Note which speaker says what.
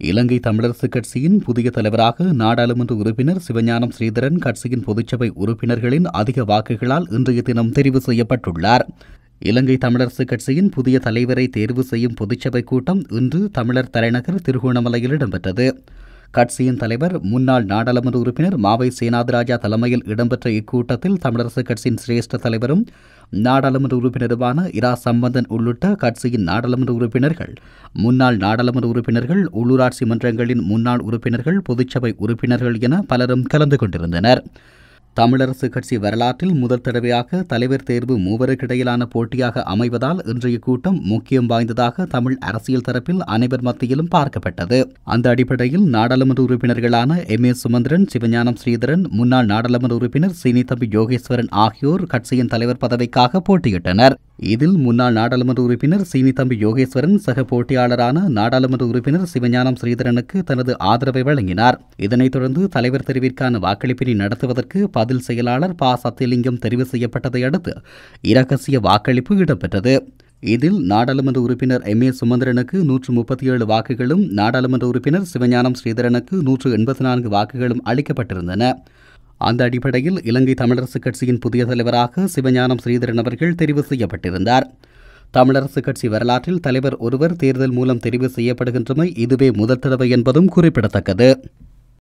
Speaker 1: இலங்கை தமிழரசுக் கட்சியின் புதிய தலைவராக நாடாளுமன்ற உறுப்பினர் சிவஞானம் ஸ்ரீதரன் கட்சியின் பொதுச்சபை உறுப்பினர்களின் அதிக வாக்குகளால் இன்றைய தினம் தெரிவு செய்யப்பட்டுள்ளார் இலங்கை தமிழரசுக் கட்சியின் புதிய தலைவரை தேர்வு செய்யும் பொதுச்சபை கூட்டம் இன்று தமிழர் தலைநகர் திருகோணமலையில் இடம்பெற்றது கட்சியின் தலைவர் முன்னாள் நாடாளுமன்ற உறுப்பினர் மாவை சேனாதிராஜா தலைமையில் இடம்பெற்ற இக்கூட்டத்தில் தமிழரசுக் கட்சியின் சிரேஷ்ட தலைவரும் நாடாளுமன்ற உறுப்பினருமான இரா சம்பந்தன் உள்ளிட்ட கட்சியின் நாடாளுமன்ற உறுப்பினர்கள் முன்னாள் நாடாளுமன்ற உறுப்பினர்கள் உள்ளூராட்சி மன்றங்களின் முன்னாள் உறுப்பினர்கள் பொதுச்சபை உறுப்பினர்கள் என பலரும் கலந்து கொண்டிருந்தனர் தமிழரசு கட்சி வரலாற்றில் முதல் தடவையாக தலைவர் தேர்வு மூவருக்கிடையிலான போட்டியாக அமைவதால் இன்றைய கூட்டம் முக்கியம் வாய்ந்ததாக தமிழ் அரசியல் தரப்பில் அனைவர் மத்தியிலும் பார்க்கப்பட்டது அந்த அடிப்படையில் நாடாளுமன்ற உறுப்பினர்களான எம் ஏ சுமந்திரன் சிவஞானம் ஸ்ரீதரன் முன்னாள் நாடாளுமன்ற உறுப்பினர் சினி தம்பி யோகேஸ்வரன் ஆகியோர் கட்சியின் தலைவர் பதவிக்காக போட்டியிட்டனர் இதில் முன்னாள் நாடாளுமன்ற உறுப்பினர் சீனி தம்பி யோகேஸ்வரன் சக போட்டியாளரான நாடாளுமன்ற உறுப்பினர் சிவஞானம் ஸ்ரீதரனுக்கு தனது ஆதரவை வழங்கினார் இதனைத் தொடர்ந்து தலைவர் தெரிவிற்கான வாக்களிப்பினை நடத்துவதற்கு பதில் செயலாளர் ப சத்தியலிங்கம் தெரிவு செய்யப்பட்டதை அடுத்து இரகசிய வாக்களிப்பு இடம்பெற்றது இதில் நாடாளுமன்ற உறுப்பினர் எம் ஏ சுமந்திரனுக்கு நூற்று முப்பத்தி ஏழு வாக்குகளும் நாடாளுமன்ற உறுப்பினர் சிவஞானம் ஸ்ரீதரனுக்கு நூற்று எண்பத்தி நான்கு வாக்குகளும் அளிக்கப்பட்டிருந்தன அந்த அடிப்படையில் இலங்கை தமிழரசுக் கட்சியின் புதிய தலைவராக சிவஞானம் ஸ்ரீதரன் அவர்கள் தெரிவு செய்யப்பட்டிருந்தார் தமிழரசுக் கட்சி வரலாற்றில் தலைவர் ஒருவர் தேர்தல் மூலம் தெரிவு செய்யப்படுகின்றமை இதுவே முதல் தடவை என்பதும் குறிப்பிடத்தக்கது